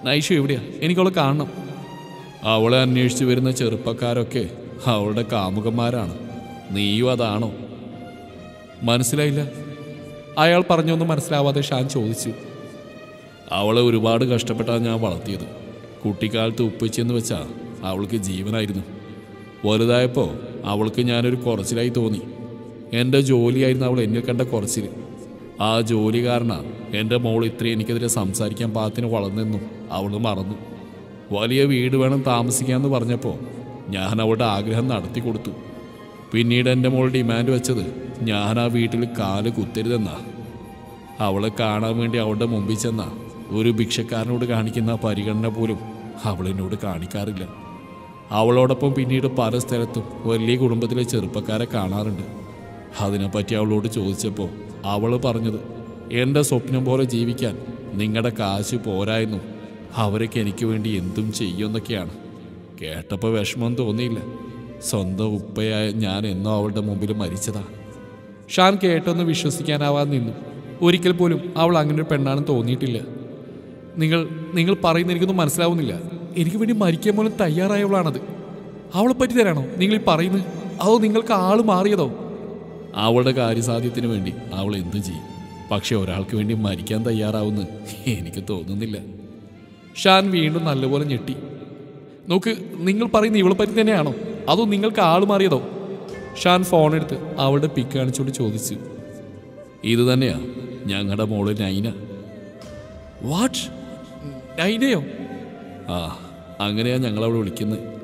നൈഷു എവിടെയാ എനിക്കവളെ കാണണം അവളെ അന്വേഷിച്ച് വരുന്ന ചെറുപ്പക്കാരൊക്കെ അവളുടെ കാമുകന്മാരാണ് നീയും അതാണോ മനസ്സിലായില്ല അയാൾ പറഞ്ഞൊന്നും മനസ്സിലാവാതെ ഷാൻ ചോദിച്ചു അവളെ ഒരുപാട് കഷ്ടപ്പെട്ടാണ് ഞാൻ വളർത്തിയത് കുട്ടിക്കാലത്ത് ഉപ്പച്ചെന്ന് വെച്ചാൽ അവൾക്ക് ജീവനായിരുന്നു വലുതായപ്പോൾ അവൾക്ക് ഞാനൊരു കുറച്ചിലായി തോന്നി എൻ്റെ ജോലിയായിരുന്നു അവൾ എന്നിൽ കണ്ട കുറച്ചിൽ ആ ജോലി കാരണമാണ് എൻ്റെ മോൾ ഇത്രയും എനിക്കെതിരെ സംസാരിക്കാൻ പാകത്തിന് വളർന്നെന്നും അവൾ മറന്നു വലിയ വീട് വേണം താമസിക്കാമെന്ന് പറഞ്ഞപ്പോൾ ഞാൻ അവളുടെ ആഗ്രഹം നടത്തി കൊടുത്തു പിന്നീട് എൻ്റെ മോൾ ഡിമാൻഡ് വെച്ചത് ഞാൻ ആ വീട്ടിൽ കാല് കുത്തരുതെന്നാ അവളെ കാണാൻ വേണ്ടി അവളുടെ മുമ്പിൽ ചെന്ന ഒരു ഭിക്ഷക്കാരനോട് കാണിക്കുന്ന ആ പരിഗണന പോലും അവൾ എന്നോട് കാണിക്കാറില്ല അവളോടൊപ്പം പിന്നീട് പല സ്ഥലത്തും വലിയ കുടുംബത്തിലെ ചെറുപ്പക്കാരെ കാണാറുണ്ട് അതിനെപ്പറ്റി അവളോട് ചോദിച്ചപ്പോൾ അവൾ പറഞ്ഞത് എൻ്റെ സ്വപ്നം പോലെ ജീവിക്കാൻ നിങ്ങളുടെ കാശ് പോരായെന്നും അവരൊക്കെ എനിക്ക് വേണ്ടി എന്തും ചെയ്യുമെന്നൊക്കെയാണ് കേട്ടപ്പോൾ വിഷമം തോന്നിയില്ല സ്വന്തം ഉപ്പയായ ഞാൻ എന്നോ അവളുടെ മുമ്പിൽ മരിച്ചതാ ഷാൻ കേട്ടൊന്ന് വിശ്വസിക്കാനാവാതെ നിന്നു ഒരിക്കൽ പോലും അവൾ അങ്ങനെ ഒരു പെണ്ണാണെന്ന് തോന്നിയിട്ടില്ല നിങ്ങൾ നിങ്ങൾ പറയുന്ന എനിക്കൊന്നും മനസ്സിലാവുന്നില്ല എനിക്ക് വേണ്ടി മരിക്കാൻ പോലും തയ്യാറായവളാണത് അവളെ പറ്റി തരാണോ നിങ്ങൾ ഈ പറയുന്നത് അതോ നിങ്ങൾക്ക് ആള് മാറിയതോ അവളുടെ കാര്യസാധ്യത്തിന് വേണ്ടി അവൾ എന്തും ചെയ്യും പക്ഷെ ഒരാൾക്ക് വേണ്ടി മരിക്കാൻ തയ്യാറാവുമെന്ന് എനിക്ക് തോന്നുന്നില്ല ഷാൻ വീണ്ടും നല്ലപോലെ ഞെട്ടി നോക്ക് നിങ്ങൾ പറയുന്ന ഇവളെ പറ്റി തന്നെയാണോ അതോ നിങ്ങൾക്ക് ആള് മാറിയതോ ഷാൻ ഫോൺ എടുത്ത് അവളുടെ പിക്ക് കാണിച്ചുകൊണ്ട് ചോദിച്ചു ഇത് തന്നെയാ ഞങ്ങളുടെ മോള് നൈന വാട്ട് നൈനയോ ആ അങ്ങനെയാ ഞങ്ങളവിടെ വിളിക്കുന്നത്